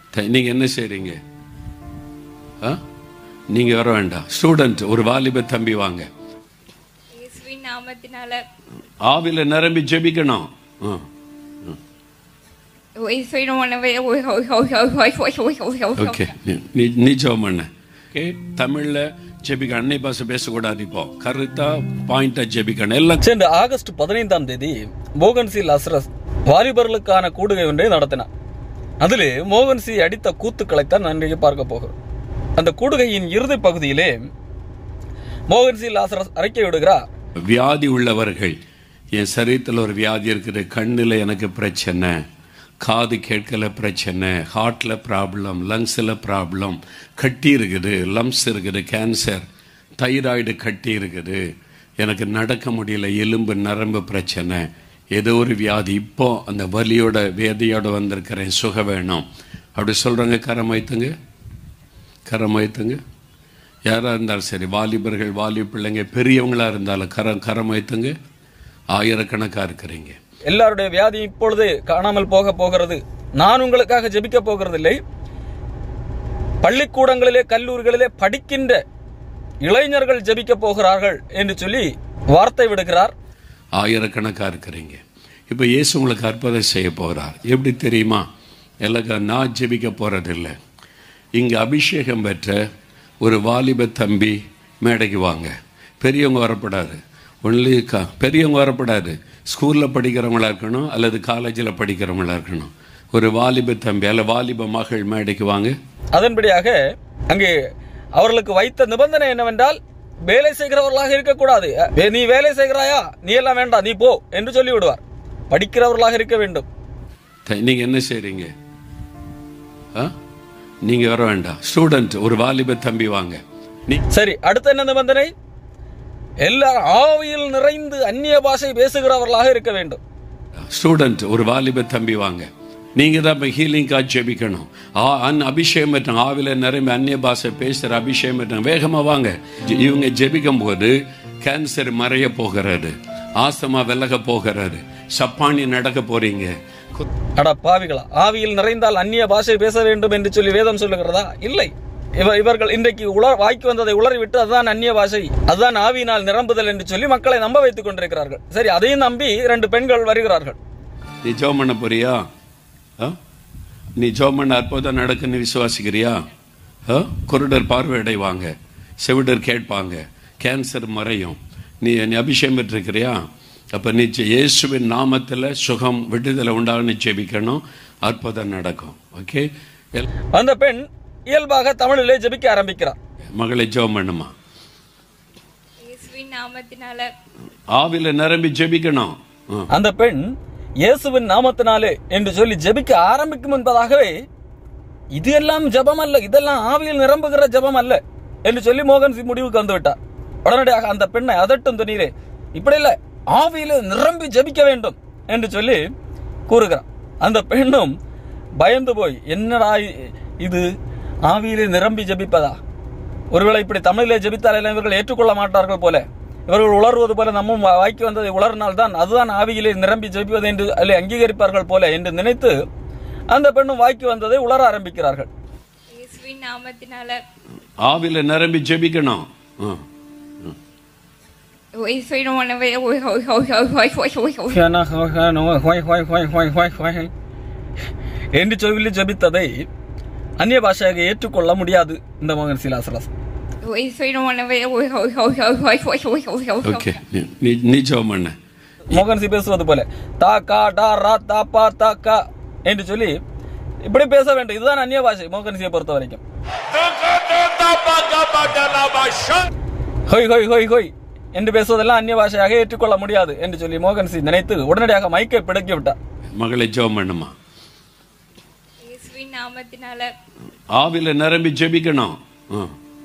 த- நீங்க என்ன செய்றீங்க ஆ? நீங்க வர வேண்டாம் ஸ்டூடெண்ட் ஒரு வாலிப தம்பி வாங்க இயேசுவின் நாமத்தினால ஆவில நிரம்பி ஜெபிக்கணும் ஆ. இயேசுவின் உணவை ஓய் ஓய் ஓய் ஓய் ஓய் ஓய் ஓய் ஓய் ஓய் ஓகே நீ- நீ நீ ஜெபம் பண்ண ஓகே தமிழ்ல ஜெபிக்க அன்னை பாஷை பேசக்கூடாது இப்போ கருத்தா பாயிண்டா ஜெபிக்கணும் எல்லாம் சென்ற ஆகஸ்ட் பதினைந்தாம் தேதி மோகன் சி லஸ்ரஸ் வாலிபர்களுக்கான கூடுகை ஒன்றை நடத்தினார் அதிலே மோகன் சி அடித்த கூத்துக்களைத்தான் நன்றியை பார்க்க போகிறோம் அந்த கூடுகையின் இறுதி பகுதியிலே மோகன் சி லாசரஸ் அறிக்கை விடுகிறார் வியாதி உள்ளவர்கள் என் சரீரத்தில் ஒரு வியாதி இருக்குது கண்ணில் எனக்கு பிரச்சனை காது கேட்கல பிரச்சனை ஹார்ட்ல ப்ராப்ளம் லங்ஸில் ப்ராப்ளம் கட்டி இருக்குது லம்ஸ் இருக்குது கேன்சர் தைராய்டு கட்டி இருக்குது எனக்கு நடக்க முடியல எலும்பு நரம்பு பிரச்சனை ஏதோ ஒரு வியாதி இப்போ அந்த வலியோட வேதையோட வந்திருக்கிறேன் சுக வேணும் அப்படி சொல்றாங்க கரம் வைத்துங்க கரம் வைத்துங்க யாராக இருந்தாலும் சரி வாலிபர்கள் வாலி பிள்ளைங்க பெரியவங்களா இருந்தாலும் கரம் கரம் வைத்துங்க ஆயிரக்கணக்காக இருக்கிறீங்க எல்லாருடைய வியாதி இப்பொழுது காணாமல் போக போகிறது நான் உங்களுக்காக ஜெபிக்க போகிறதில்லை பள்ளிக்கூடங்களிலே கல்லூரிகளிலே படிக்கின்ற இளைஞர்கள் ஜெபிக்க போகிறார்கள் என்று சொல்லி வார்த்தை விடுகிறார் ஆயிரக்கணக்காக இருக்கிறீங்க இப்போ இயேசு உங்களுக்கு அற்புதம் செய்ய போகிறார் எப்படி தெரியுமா எல்லாம் நான் ஜெபிக்க போகிறதில்ல இங்கே அபிஷேகம் பெற்ற ஒரு வாலிப தம்பி மேடைக்கு வாங்க பெரியவங்க வரப்படாது ஒன்லி க பெரியவங்க வரப்படாது ஸ்கூலில் படிக்கிறவங்களா இருக்கணும் அல்லது காலேஜில் படிக்கிறவங்களா இருக்கணும் ஒரு வாலிப தம்பி அல்ல வாலிப மகள் மேடைக்கு வாங்க அதன்படியாக அங்கே அவர்களுக்கு வைத்த நிபந்தனை என்னவென்றால் வேலை செய்கிறவர்களாக இருக்கக்கூடாது "ஏ, நீ வேலை செய்கிறாயா நீ எல்லாம் வேண்டாம் நீ போ என்று சொல்லி விடுவார் படிக்கிறவர்களாக இருக்க வேண்டும் த- நீங்க என்ன செய்றீங்க ஆ? நீங்க வர வேண்டாம் ஸ்டூடெண்ட் ஒரு வாலிப தம்பி வாங்க நீ சரி அடுத்த என்ன நிபந்தனை எல்லாரும் ஆவியில் நிறைந்து அந்நிய பாஷை பேசுகிறவர்களாக இருக்க வேண்டும் ஸ்டூடெண்ட் ஒரு வாலிப தம்பி வாங்க நீங்க தான் இப்போ ஹீலிங் கார்டு ஜெபிக்கணும் ஆ அன் அபிஷேகம் பெற்றாங்க ஆவில நிரம்பி அந்நிய பாஷை பேசுகிற அபிஷேகம் பெற்றாங்க வேகமாக வாங்க ஜெ- இவங்க ஜெபிக்கும் போது கேன்சர் மறைய போகிறது ஆஸ்தமா விலக போகிறது சப்பானி நடக்க போறீங்க கு- அட பாவிகளா ஆவியில் நிறைந்தால் அந்நிய பாஷை பேச வேண்டும் என்று சொல்லி வேதம் சொல்லுகிறதா இல்லை இவ இவர்கள் இன்றைக்கு உலர் வாய்க்கு வந்ததை உளறிவிட்டு அதுதான் அந்நிய பாஷை அதுதான் ஆவியினால் நிரம்புதல் என்று சொல்லி மக்களை நம்ப வைத்துக் கொண்டிருக்கிறார்கள் சரி அதையும் நம்பி ரெண்டு பெண்கள் வருகிறார்கள் நீ ஜெபம் பண்ண போறியா ஆ? நீ ஜெபம் பண்ண அற்புதம் நடக்குன்னு விசுவாசிக்கிறியா ஆ? குருடர் பார்வையடைவாங்க செவிடர் கேட்பாங்க கேன்சர் மறையும் நீ நீ அபிஷேகம் பெற்றிருக்கிறியா அப்போ நீ ஜெ- இயேசுவின் நாமத்தில் சுகம் விடுதலை உண்டாகன்னு ஜெபிக்கணும் அற்புதம் நடக்கும் ஓகே எல்- அந்த பெண் இயல்பாக தமிழிலே ஜெபிக்க ஆரம்பிக்கிறார் மகளை ஜெபம் பண்ணுமா இயேசுவின் நாமத்தினால ஆவில நிரம்பி ஜெபிக்கணும் ஆ. அந்த பெண் இயேசுவின் நாமத்தினாலே என்று சொல்லி ஜெபிக்க ஆரம்பிக்கும் என்பதாகவே இது எல்லாம் ஜெபம் அல்ல இதெல்லாம் ஆவியில் நிரம்புகிற ஜெபம் அல்ல என்று சொல்லி மோகன் சிங் முடிவுக்கு வந்து விட்டார் உடனடியாக அந்த பெண்ணை அதட்டும் துணியிலே இப்படி இல்லை ஆவியில நிரம்பி ஜெபிக்க வேண்டும் என்று சொல்லி கூறுகிறார் அந்த பெண்ணும் பயந்து போய் என்னடா இ- இது ஆவியிலே நிரம்பி ஜெபிப்பதா ஒருவேளை இப்படி தமிழிலே ஜெபித்தால் எல்லாம் இவர்கள் ஏற்றுக்கொள்ள மாட்டார்கள் போல இவர்கள் உளறுவது போல நம்மும் வா- வாய்க்கு வந்ததை உளறினால் தான் அதுதான் ஆவியிலே நிரம்பி ஜெபிப்பது என்று அல்ல அங்கீகரிப்பார்கள் போல என்று நினைத்து அந்த பெண்ணும் வாய்க்கு வந்ததை உளர ஆரம்பிக்கிறார்கள் இயேசுவின் நாமத்தினால ஆவில நிரம்பி ஜெபிக்கணும் ஆ. இயேசுவின் உணவை ஓய் ஓய் ஓய் ஓய் ஓய் ஓய் ஓய் ஓய் என்று சொல்லி ஜெபித்ததை அந்நிய பாஷையாக ஏற்றுக்கொள்ள முடியாது இந்த மகன் சிலாசலாஸ் இயேசுவின் உணவை ஓய் ஓய் ஓய் ஓய் ஓய் ஓய் ஓய் ஓய் ஓய் ஓகே நீ- நீ நீ ஜெபம் பண்ண மோகன் சி பேசுவது போல தா கா டா ரா தா பா தா கா என்று சொல்லி இப்படி பேச வேண்டும் இதுதான் அந்நிய பாஷை மோகன் சியை பொறுத்த வரைக்கும் ஹொய் ஹொய் ஹொய் ஹொய் என்று பேசுவதெல்லாம் அந்நிய பாஷையாக ஏற்றுக்கொள்ள முடியாது என்று சொல்லி மோகன் சி நினைத்து உடனடியாக மைக்கை பிடுக்கி விட்டார் மகளை ஜெபம் பண்ணுமா இயேசுவின் நாமத்தினால ஆவில நிரம்பி ஜெபிக்கணும் ஆ.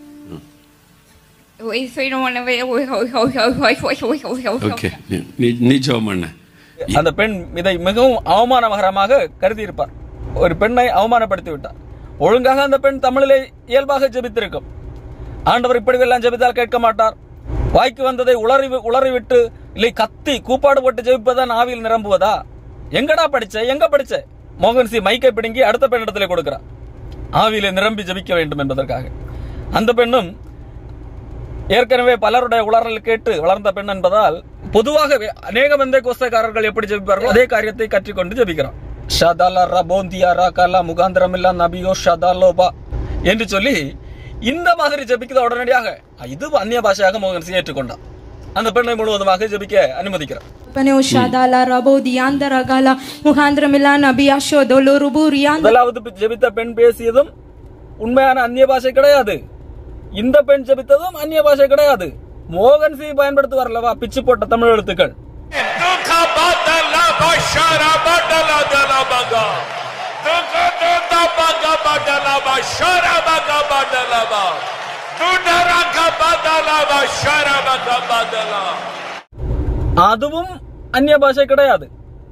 இயேசுவின் உணவை ஓய் ஓய் ஓய் ஓய் ஓய் ஓய் ஓய் ஓய் ஓய் ஓகே நீ- நீ நீ ஜெபம் பண்ண அந்த பெண் இதை மிகவும் அவமானகரமாக கருதி இருப்பார் ஒரு பெண்ணை அவமானப்படுத்தி விட்டார் ஒழுங்காக அந்த பெண் தமிழிலே இயல்பாக ஜெபித்திருக்கும் ஆண்டவர் இப்படி எல்லாம் ஜெபித்தால் கேட்க மாட்டார் வாய்க்கு வந்ததை உளறி உளறிவிட்டு இல்லை கத்தி கூப்பாடு போட்டு ஜெபிப்பதான் ஆவியில் நிரம்புவதா எங்கடா படிச்ச எங்க படிச்ச மோகன் சி மைக்கை பிடுங்கி அடுத்த பெண்ணிடத்துல கொடுக்கிறார் ஆவியிலே நிரம்பி ஜெபிக்க வேண்டும் என்பதற்காக அந்த பெண்ணும் ஏற்கனவே பலருடைய உளறல் கேட்டு வளர்ந்த பெண் என்பதால் பொதுவாகவே அநேக வந்தே கோஸ்தக்காரர்கள் எப்படி ஜெபிப்பார்களோ அதே காரியத்தை கற்றுக்கொண்டு ஜெபிக்கிறான் ஷதாலா ரபோந்தியா ராகாலா முகாந்திரமில்லா நபியோ ஷதாலோபா என்று சொல்லி இந்த மாதிரி ஜெபிக்கிற உடனடியாக இது அந்நிய பாஷையாக மோகன் ஏற்றுக்கொண்டான் அந்த பெண்ணை முழுவதுமாக ஜெபிக்க அனுமதிக்கிறார் Paneo Shadala Rabo Dianda Ragala Muhandra Milana Biasho Doloro Burianda முதலாவது பி- ஜெபித்த பெண் பேசியதும் உண்மையான அந்நிய பாஷை கிடையாது இந்த பெண் ஜெபித்ததும் அந்நிய பாஷை கிடையாது மோகன் சி பயன்படுத்துவார் அல்லவா பிச்சு போட்ட தமிழ் எழுத்துக்கள் Duka badala bashara badala dala baga. Duka duka baga badala bashara baga badala ba. Dudaraka badala bashara baga badala. அதுவும் அந்நிய பாஷை கிடையாது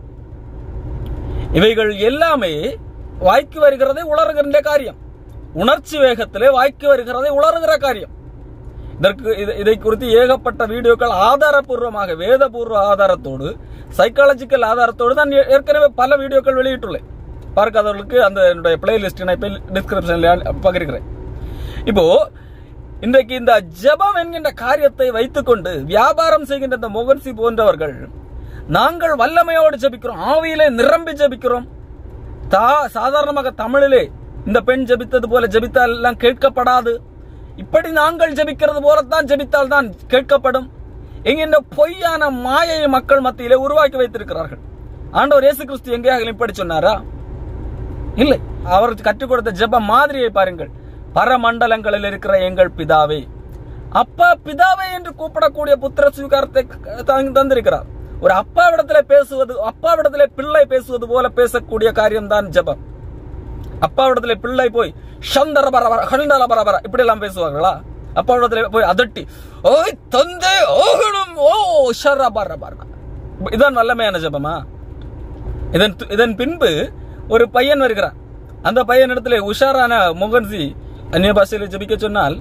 இவைகள் எல்லாமே வாய்க்கு வருகிறதை உணர்கின்ற காரியம் உணர்ச்சி வேகத்திலே வாய்க்கு வருகிறதை உணர்கிற காரியம் இதற்கு இது- இதை குறித்து ஏகப்பட்ட வீடியோக்கள் ஆதாரபூர்வமாக வேதபூர்வ ஆதாரத்தோடு சைக்காலஜிக்கல் ஆதாரத்தோடு தான் ஏ- ஏற்கனவே பல வீடியோக்கள் வெளியிட்டுள்ளேன் பார்க்காதவர்களுக்கு அந்த என்னுடைய பிளேலிஸ்ட் நான் டிஸ்கிரிப்ஷன்ல பகிர்கிறேன் இப்போ இன்றைக்கு இந்த ஜெபம் என்கின்ற காரியத்தை வைத்துக்கொண்டு வியாபாரம் செய்கின்ற இந்த மோகன்சி போன்றவர்கள் நாங்கள் வல்லமையோடு ஜெபிக்கிறோம் ஆவியிலே நிரம்பி ஜெபிக்கிறோம் தா சாதாரணமாக தமிழிலே இந்த பெண் ஜெபித்தது போல ஜெபித்தால் எல்லாம் கேட்கப்படாது இப்படி நாங்கள் ஜெபிக்கிறது போலத்தான் ஜெபித்தால் தான் கேட்கப்படும் என்கின்ற பொய்யான மாயையை மக்கள் மத்தியிலே உருவாக்கி வைத்திருக்கிறார்கள் ஆண்டவர் இயேசு கிறிஸ்து எங்கேயாக இப்படி சொன்னாரா இல்லை அவர் கற்றுக் கொடுத்த ஜெப மாதிரியை பாருங்கள் பரமண்டலங்களில் இருக்கிற எங்கள் பிதாவே அப்பா பிதாவே என்று கூப்பிடக்கூடிய புத்திர சுவீகாரத்தை தந்து- தந்திருக்கிறார் ஒரு அப்பாவிடத்துல பேசுவது அப்பாவிடத்துல பிள்ளை பேசுவது போல பேசக்கூடிய காரியம்தான் ஜெபம் அப்பாவிடத்துல பிள்ளை போய் சந்தர பரபர கண்டல பரபர இப்படி எல்லாம் பேசுவாங்களா அப்பாவிடத்துல போய் அதட்டி ஓய் தந்தை ஓகணும் ஓ ஷர பர பர இதான் வல்லமையான ஜெபமா இதன் இதன் பின்பு ஒரு பையன் வருகிறான் அந்த பையன் இடத்துல உஷாரான மோகன்சி அந்நிய பாஷையில் ஜெபிக்க சொன்னால்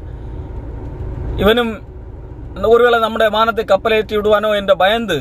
இவனும் ஒருவேளை நம்முடைய மானத்தை கப்பலேற்றி விடுவானோ என்ற பயந்து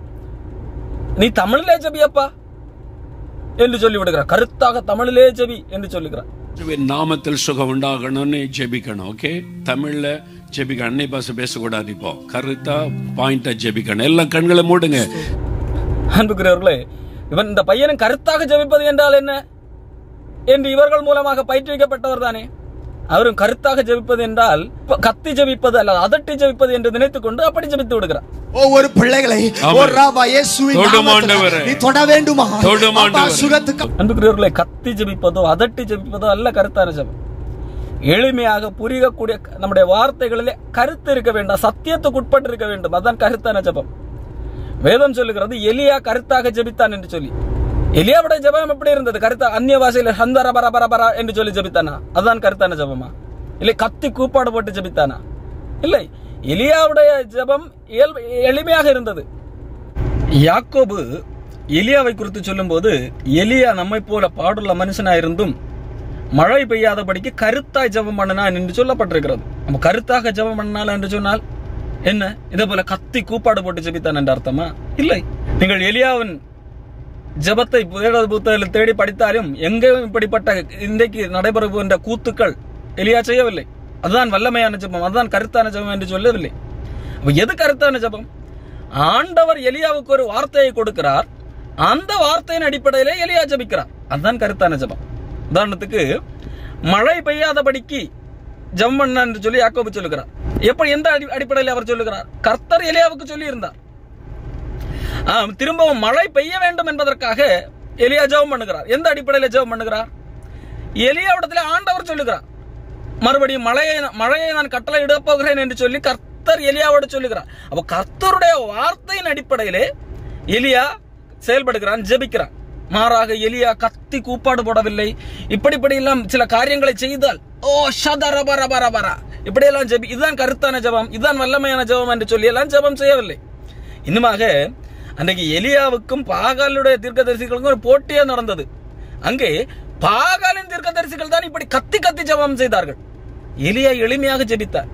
நீ தமிழிலே ஜெபியப்பா என்று சொல்லி விடுகிறார் கருத்தாக தமிழிலே ஜெபி என்று சொல்லுகிறார் இயேசுவின் நாமத்தில் சுகம் உண்டாகணும்னு ஜெபிக்கணும் ஓகே தமிழ்ல ஜெபிக்க அன்னை பாஷை பேசக்கூடாது இப்போ கருத்தா பாயிண்டா ஜெபிக்கணும் எல்லாம் கண்களை மூடுங்க அன்புக்குரியவர்களே இவன் இந்த பையனும் கருத்தாக ஜெபிப்பது என்றால் என்ன என்று இவர்கள் மூலமாக பயிற்றுவிக்கப்பட்டவர் தானே அவரும் கருத்தாக ஜெபிப்பது என்றால் ப- கத்தி ஜெபிப்பது அல்ல அதட்டி ஜெபிப்பது என்று நினைத்துக் கொண்டு அப்படி ஜெபித்து விடுகிறார் ஒவ்வொரு பிள்ளைகளை ஆமென். ஒரு ராபா இயேசுவின் தொடும் நாமத்தில் ஆண்டவரே. நீ தொட வேண்டுமா தொடும் அப்பா, ஆண்டவரே. சுகத்துக்கு அன்புக்குரியவர்களை கத்தி ஜெபிப்பதோ அதட்டி ஜெபிப்பதோ அல்ல கருத்தான ஜெபம் எளிமையாக புரியக்கூடிய நம்முடைய வார்த்தைகளிலே கருத்து இருக்க வேண்டாம் சத்தியத்துக்கு உட்பட்டு இருக்க வேண்டும் அதான் கருத்தான ஜெபம் வேதம் சொல்லுகிறது எலியா கருத்தாக ஜெபித்தான் என்று சொல்லி எலியாவுடைய ஜெபம் எப்படி இருந்தது கருத்தா அந்நிய பாஷையில ஹந்தர பர பர பர என்று சொல்லி ஜெபித்தானா அதுதான் கருத்தான ஜெபமா இல்லை கத்தி கூப்பாடு போட்டு ஜெபித்தானா இல்லை எலியாவுடைய ஜெபம் இயல்பு- எளிமையாக இருந்தது யாக்கோபு எலியாவை குறித்து சொல்லும்போது எலியா நம்மை போல பாடுள்ள மனுஷனாயிருந்தும் மழை பெய்யாதபடிக்கு கருத்தாய் ஜெபம் பண்ணினான் என்று சொல்லப்பட்டிருக்கிறது நம்ம கருத்தாக ஜெபம் பண்ணால் என்று சொன்னால் என்ன இதே போல கத்தி கூப்பாடு போட்டு ஜெபித்தான் என்ற அர்த்தமா இல்லை நீங்கள் எலியாவின் ஜெபத்தை வேத புத்தகத்தில் தேடி படித்தாலும் எங்கேயும் இப்படிப்பட்ட இன்றைக்கு நடைபெறுகின்ற கூத்துக்கள் எலியா செய்யவில்லை அதுதான் வல்லமையான ஜெபம் அதுதான் கருத்தான ஜெபம் என்று சொல்லவில்லை அப்ப எது கருத்தான ஜெபம் ஆண்டவர் எலியாவுக்கு ஒரு வார்த்தையை கொடுக்கிறார் அந்த வார்த்தையின் அடிப்படையிலே எலியா ஜெபிக்கிறார் அதுதான் கருத்தான ஜெபம் உதாரணத்துக்கு மழை பெய்யாதபடிக்கு ஜெபம் பண்ண என்று சொல்லி யாக்கோபு சொல்லுகிறார் எப்படி எந்த அடி- அடிப்படையில் அவர் சொல்லுகிறார் கர்த்தர் எலியாவுக்கு சொல்லி இருந்தார் ஆம், திரும்பவும் மழை பெய்ய வேண்டும் என்பதற்காக எலியா ஜெபம் பண்ணுகிறார் எந்த அடிப்படையில் ஜெபம் பண்ணுகிறார் எலியாவிடத்தில் ஆண்டவர் சொல்லுகிறார் மறுபடியும் மழையை மழையை நான் கட்டளை இடப் போகிறேன் என்று சொல்லி கர்த்தர் எலியாவோடு சொல்லுகிறார் அப்ப கர்த்தருடைய வார்த்தையின் அடிப்படையிலே எலியா செயல்படுகிறான் ஜெபிக்கிறான் மாறாக எலியா கத்தி கூப்பாடு போடவில்லை இப்படி இப்படி எல்லாம் சில காரியங்களை செய்தால் ஓ ஷதர பர பர பர இப்படியெல்லாம் ஜெபி இதுதான் கருத்தான ஜெபம் இதுதான் வல்லமையான ஜெபம் என்று சொல்லி எல்லாம் ஜெபம் செய்யவில்லை இன்னுமாக அன்றைக்கு எலியாவுக்கும் பாகாலுடைய தீர்க்கதரிசிகளுக்கும் ஒரு போட்டியே நடந்தது அங்கே பாகாலின் தீர்க்கதரிசிகள் தான் இப்படி கத்தி கத்தி ஜெபம் செய்தார்கள் எலியா எளிமையாக ஜெபித்தார்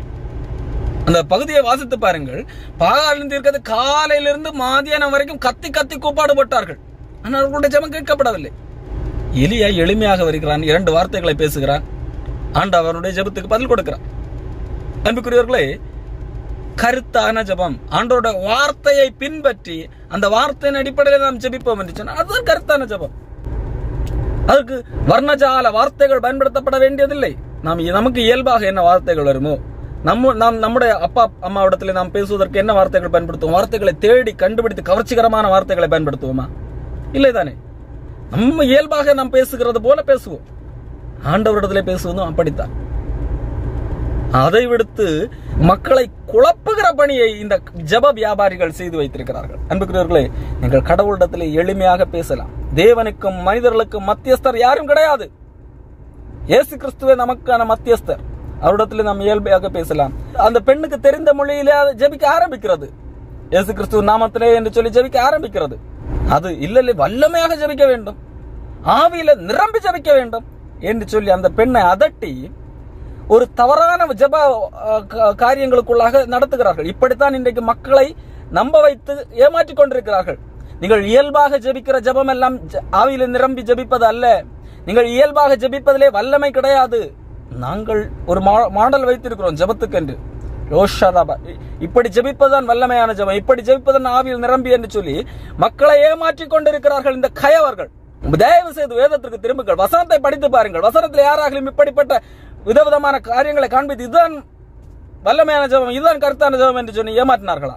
அந்த பகுதியை வாசித்து பாருங்கள் பாகாலின் தீர்க்கது காலையிலிருந்து மதியானம் வரைக்கும் கத்தி கத்தி கூப்பாடு போட்டார்கள் ஆனால் அவர்களுடைய ஜெபம் கேட்கப்படவில்லை எலியா எளிமையாக வருகிறான் இரண்டு வார்த்தைகளை பேசுகிறான் ஆண்டவருடைய ஜெபத்துக்கு பதில் கொடுக்கிறான் அன்புக்குரியவர்களே கருத்தான ஜெபம் ஆண்டோட வார்த்தையை பின்பற்றி அந்த வார்த்தையின் அடிப்படையில் நாம் ஜெபிப்போம் என்று சொன்னால் அதுதான் கருத்தான ஜெபம் அதற்கு வர்ணஜால வார்த்தைகள் பயன்படுத்தப்பட வேண்டியதில்லை நாம் நமக்கு இயல்பாக என்ன வார்த்தைகள் வருமோ நம்ம நாம் நம்முடைய அப்பா அம்மாவிடத்துல நாம் பேசுவதற்கு என்ன வார்த்தைகள் பயன்படுத்துவோம் வார்த்தைகளை தேடி கண்டுபிடித்து கவர்ச்சிகரமான வார்த்தைகளை பயன்படுத்துவோமா இல்லை தானே நம்ம இயல்பாக நாம் பேசுகிறது போல பேசுவோம் ஆண்டவரிடத்துல பேசுவதும் அப்படித்தான் அதை விடுத்து மக்களை குழப்புகிற பணியை இந்த ஜப வியாபாரிகள் செய்து வைத்திருக்கிறார்கள் அன்புக்குரியவர்களே நீங்கள் கடவுளிடத்தில் எளிமையாக பேசலாம் தேவனுக்கும் மனிதர்களுக்கும் மத்தியஸ்தர் யாரும் கிடையாது இயேசு கிறிஸ்துவே நமக்கான மத்தியஸ்தர் அவரிடத்தில் நாம் இயல்பையாக பேசலாம் அந்த பெண்ணுக்கு தெரிந்த மொழியிலே அது ஜெபிக்க ஆரம்பிக்கிறது இயேசு கிறிஸ்துவ நாமத்திலே என்று சொல்லி ஜெபிக்க ஆரம்பிக்கிறது அது இல்ல இல்லை வல்லமையாக ஜெபிக்க வேண்டும் ஆவியில நிரம்பி ஜெபிக்க வேண்டும் என்று சொல்லி அந்த பெண்ணை அதட்டி ஒரு தவறான ஜப அஹ், கா- காரியங்களுக்குள்ளாக நடத்துகிறார்கள் இப்படித்தான் இன்றைக்கு மக்களை நம்ப வைத்து ஏமாற்றிக் கொண்டிருக்கிறார்கள் நீங்கள் இயல்பாக ஜெபிக்கிற ஜெபம் எல்லாம் ஜ- ஆவியில நிரம்பி ஜெபிப்பது அல்ல நீங்கள் இயல்பாக ஜெபிப்பதிலே வல்லமை கிடையாது நாங்கள் ஒரு மா- மாடல் வைத்திருக்கிறோம் ஜெபத்துக்கென்று ரோஷாதாபா இப்படி ஜெபிப்பதுதான் வல்லமையான ஜெபம் இப்படி ஜெபிப்பதன் ஆவியில் நிரம்பி என்று சொல்லி மக்களை ஏமாற்றிக் கொண்டிருக்கிறார்கள் இந்த கயவர்கள் தயவு செய்து வேதத்திற்கு திரும்புங்கள் வசனத்தை படித்து பாருங்கள் வசனத்தில் யாராகலும் இப்படிப்பட்ட விதவிதமான காரியங்களை காண்பித்து இதுதான் வல்லமையான ஜெபம் இதுதான் கருத்தான ஜெபம் என்று சொல்லி ஏமாற்றினார்களா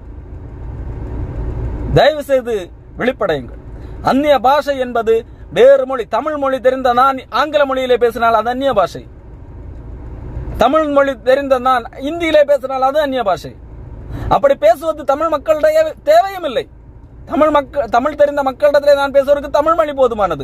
தயவு செய்து விழிப்படையுங்கள் அந்நிய பாஷை என்பது வேறு மொழி தமிழ் மொழி தெரிந்த நான் ஆங்கில மொழியிலே பேசினால் அது அந்நிய பாஷை தமிழ் மொழி தெரிந்த நான் இந்தியிலே பேசினால் அது அந்நிய பாஷை அப்படி பேசுவது தமிழ் மக்களுடைய தேவையும் இல்லை தமிழ் மக்கள் தமிழ் தெரிந்த மக்களிடத்திலே நான் பேசுவதற்கு தமிழ் மொழி போதுமானது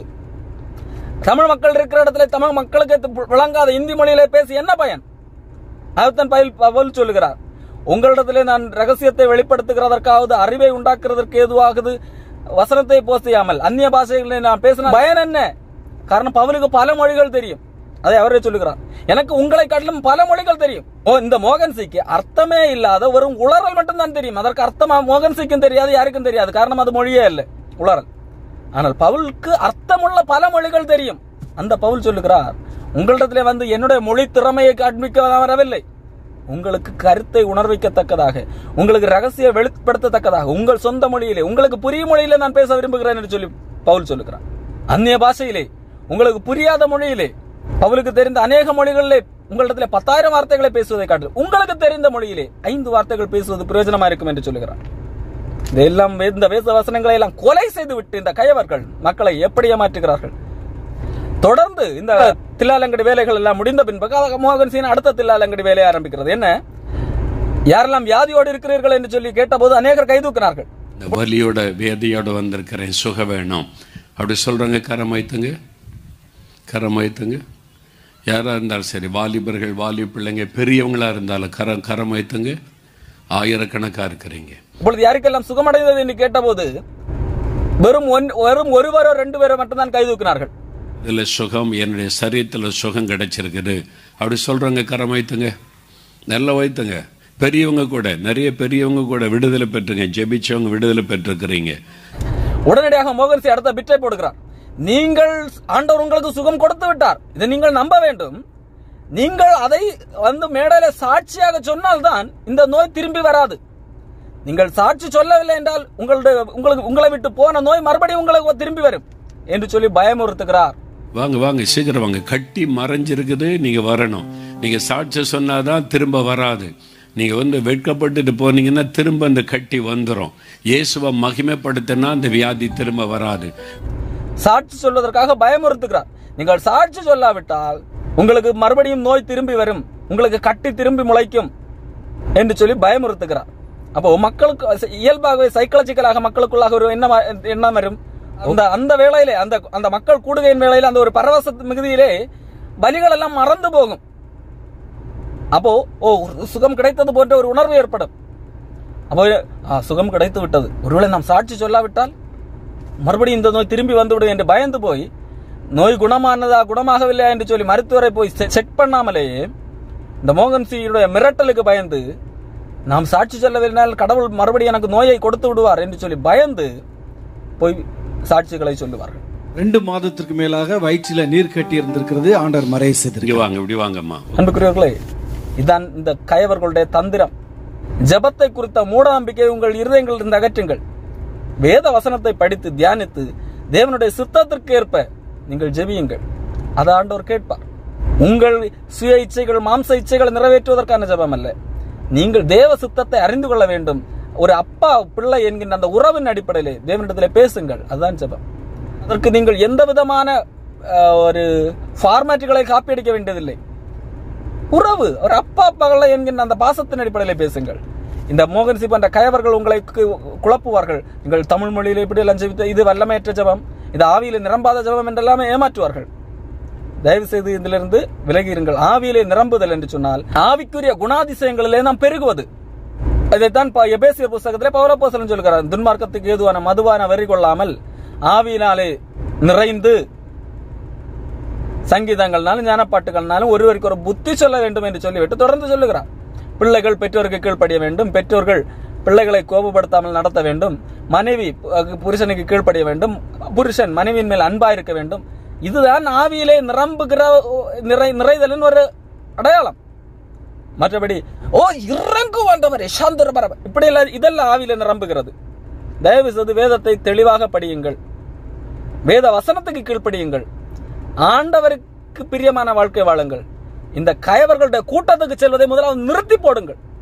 தமிழ் மக்கள் இருக்கிற இடத்துல தமிழ் மக்களுக்கு து- விளங்காத இந்தி மொழியிலே பேசி என்ன பயன் அதுதான் பயில் பவுல் சொல்லுகிறார் உங்களிடத்திலே நான் ரகசியத்தை வெளிப்படுத்துகிறதற்காவது அறிவை உண்டாக்குறதற்கு ஏதுவாகுது வசனத்தை போசியாமல் அந்நிய பாஷைகளை நான் பேசின பயன் என்ன காரணம் பவுலுக்கு பல மொழிகள் தெரியும் அதை அவரே சொல்லுகிறார் எனக்கு உங்களை காட்டிலும் பல மொழிகள் தெரியும் ஓ இந்த மோகன் சிக்கு அர்த்தமே இல்லாத ஒரு உளறல் மட்டும்தான் தெரியும் அதற்கு அர்த்தமா மோகன் சிக்கும் தெரியாது யாருக்கும் தெரியாது காரணம் அது மொழியே இல்லை உளறல் ஆனால் பவுலுக்கு அர்த்தமுள்ள பல மொழிகள் தெரியும் அந்த பவுல் சொல்லுகிறார் உங்களிடத்திலே வந்து என்னுடைய மொழி திறமையை காண்பிக்க வரவில்லை உங்களுக்கு கருத்தை உணர்விக்கத்தக்கதாக உங்களுக்கு ரகசிய வெளிப்படுத்தத்தக்கதாக உங்கள் சொந்த மொழியிலே உங்களுக்கு புரியும் மொழியிலே நான் பேச விரும்புகிறேன் என்று சொல்லி பவுல் சொல்லுகிறார் அந்நிய பாஷையிலே உங்களுக்கு புரியாத மொழியிலே பவுலுக்கு தெரிந்த அநேக மொழிகளிலே உங்களிடத்திலே பத்தாயிரம் வார்த்தைகளை பேசுவதை காட்டு உங்களுக்கு தெரிந்த மொழியிலே ஐந்து வார்த்தைகள் பேசுவது பிரயோஜனமா இருக்கும் என்று சொல்லுகிறார் இதெல்லாம் இந்த வேத வசனங்களை எல்லாம் கொலை செய்து விட்டு இந்த கயவர்கள் மக்களை எப்படி ஏமாற்றுகிறார்கள் தொடர்ந்து இந்த தில்லாலங்கடி வேலைகள் எல்லாம் முடிந்த பின்பு மோகன் சீன் அடுத்த தில்லாலங்கடி வேலையை ஆரம்பிக்கிறது என்ன யாரெல்லாம் வியாதியோடு இருக்கிறீர்கள் என்று சொல்லி கேட்டபோது அநேகர் கைதூக்கினார்கள் இந்த வலியோட வேதியோட வந்திருக்கிறேன் சுக வேணும் அப்படி சொல்றாங்க கரம் வைத்துங்க கரம் வைத்துங்க யாரா இருந்தாலும் சரி வாலிபர்கள் வாலி பிள்ளைங்க பெரியவங்களா இருந்தாலும் கரம் கரம் வைத்துங்க ஆயிரக்கணக்கா இருக்கிறீங்க இப்பொழுது யாருக்கெல்லாம் சுகமடைந்தது என்று கேட்டபோது வெறும் ஒன் வெறும் ஒருவரோ ரெண்டு பேரோ மட்டும்தான் கைதூக்கினார்கள் இதுல சுகம் என்னுடைய சரீரத்துல சுகம் கிடைச்சிருக்குது அப்படி சொல்றாங்க கரம் வைத்துங்க நல்லா வைத்துங்க பெரியவங்க கூட நிறைய பெரியவங்க கூட விடுதலை பெற்றுங்க ஜெபிச்சவங்க விடுதலை பெற்றிருக்கிறீங்க உடனடியாக மோகன்சி அடுத்த பிட்டை போடுகிறார் நீங்கள் ஆண்டவர் உங்களுக்கு சுகம் கொடுத்து விட்டார் இதை நீங்கள் நம்ப வேண்டும் நீங்கள் அதை வந்து மேடையில சாட்சியாக சொன்னால்தான் இந்த நோய் திரும்பி வராது நீங்கள் சாட்சி சொல்லவில்லை என்றால் உங்களுடைய உங்களுக்கு உங்களை விட்டு போன நோய் மறுபடியும் உங்களுக்கு திரும்பி வரும் என்று சொல்லி பயமுறுத்துகிறார் வாங்க வாங்க சீக்கிரம் வாங்க கட்டி மறைஞ்சிருக்குது நீங்க வரணும் நீங்க சாட்சி சொன்னாதான் திரும்ப வராது நீங்க வந்து வெட்கப்பட்டுட்டு போனீங்கன்னா திரும்ப அந்த கட்டி வந்துடும் இயேசுவை மகிமைப்படுத்தினா அந்த வியாதி திரும்ப வராது சாட்சி சொல்வதற்காக பயமுறுத்துகிறார் நீங்கள் சாட்சி சொல்லாவிட்டால் உங்களுக்கு மறுபடியும் நோய் திரும்பி வரும் உங்களுக்கு கட்டி திரும்பி முளைக்கும் என்று சொல்லி பயமுறுத்துகிறார் அப்போ மக்களுக்கு இயல்பாகவே சைக்கலாஜிக்கலாக மக்களுக்குள்ளாக ஒரு என்ன எண்ணம் வரும் அந்த அந்த வேளையிலே அந்த அந்த மக்கள் கூடுகையின் வேளையில அந்த ஒரு பரவச மிகுதியிலே பலிகள் எல்லாம் மறந்து போகும் அப்போ ஓ சுகம் கிடைத்தது போன்ற ஒரு உணர்வு ஏற்படும் அப்போ ஆ, சுகம் கிடைத்து விட்டது ஒருவேளை நாம் சாட்சி சொல்லாவிட்டால் மறுபடியும் இந்த நோய் திரும்பி வந்துவிடும் என்று பயந்து போய் நோய் குணமானதா குணமாகவில்லையா என்று சொல்லி மருத்துவரை போய் செ- செக் பண்ணாமலேயே இந்த மோகன் சியுடைய மிரட்டலுக்கு பயந்து நாம் சாட்சி சொல்லவில்லைனால் கடவுள் மறுபடியும் எனக்கு நோயை கொடுத்து விடுவார் என்று சொல்லி பயந்து போய் சாட்சிகளை சொல்லுவார்கள் ரெண்டு மாதத்திற்கு மேலாக வயிற்றில நீர் கட்டி இருந்திருக்கிறது ஆண்டவர் மறை இங்க செய்திருக்கிறார் வாங்க இப்படி வாங்கம்மா அன்புக்குரியவர்களே இதான் இந்த கயவர்களுடைய தந்திரம் ஜெபத்தை குறித்த மூட நம்பிக்கை உங்கள் இருதயங்களிலிருந்து அகற்றுங்கள் வேத வசனத்தை படித்து தியானித்து தேவனுடைய சித்தத்திற்கு ஏற்ப நீங்கள் ஜெபியுங்கள் அதை ஆண்டவர் கேட்பார் உங்கள் சுய இச்சைகள் மாம்ச இச்சைகளை நிறைவேற்றுவதற்கான ஜெபம் அல்ல நீங்கள் தேவ சித்தத்தை அறிந்து கொள்ள வேண்டும் ஒரு அப்பா பிள்ளை என்கின்ற அந்த உறவின் அடிப்படையிலே தேவனிடத்திலே பேசுங்கள் அதுதான் ஜெபம் அதற்கு நீங்கள் எந்த விதமான அஹ், ஒரு ஃபார்மேட்டுகளை காப்பியடிக்க வேண்டியதில்லை உறவு ஒரு அப்பா பகல என்கின்ற அந்த பாசத்தின் அடிப்படையில் பேசுங்கள் இந்த மோகன்சி போன்ற கயவர்கள் உங்களை கு- குழப்புவார்கள் நீங்கள் தமிழ் மொழியில் இப்படி எல்லாம் ஜெபித்த இது வல்லமையற்ற ஜெபம் இது ஆவியில நிரம்பாத ஜெபம் என்றெல்லாமே ஏமாற்றுவார்கள் தயவு செய்து இதிலிருந்து விலகி இருங்கள் ஆவியிலே நிரம்புதல் என்று சொன்னால் ஆவிக்குரிய குணாதிசயங்களிலே நாம் பெருகுவது இதைத்தான் ப- எபேசியர் புஸ்தகத்திலே பௌரப்போசலன் சொல்கிறார் துன்மார்க்கத்துக்கு ஏதுவான மதுவான வெறி கொள்ளாமல் ஆவியினாலே நிறைந்து சங்கீதங்கள்னாலும் ஞானப்பாட்டுகள்னாலும் ஒருவருக்கு ஒரு புத்தி சொல்ல வேண்டும் என்று சொல்லிவிட்டு தொடர்ந்து சொல்லுகிறார் பிள்ளைகள் பெற்றோருக்கு கீழ்ப்படிய வேண்டும் பெற்றோர்கள் பிள்ளைகளை கோபப்படுத்தாமல் நடத்த வேண்டும் மனைவி அஹ், புருஷனுக்கு கீழ்ப்படிய வேண்டும் புருஷன் மனைவியின் மேல் அன்பா இருக்க வேண்டும் இதுதான் ஆவியிலே நிரம்புகிற நிறை நிறைதலின் ஒரு அடையாளம் மற்றபடி ஓ இறங்கு வேண்டவரே சாந்தர பரவ இப்படி எல்லாம் இதெல்லாம் ஆவியில நிரம்புகிறது தயவு செய்து வேதத்தை தெளிவாக படியுங்கள் வேத வசனத்துக்கு கீழ்ப்படியுங்கள் ஆண்டவருக்கு பிரியமான வாழ்க்கை வாழுங்கள் இந்த கயவர்களுடைய கூட்டத்துக்கு செல்வதை முதலாவது நிறுத்தி போடுங்கள்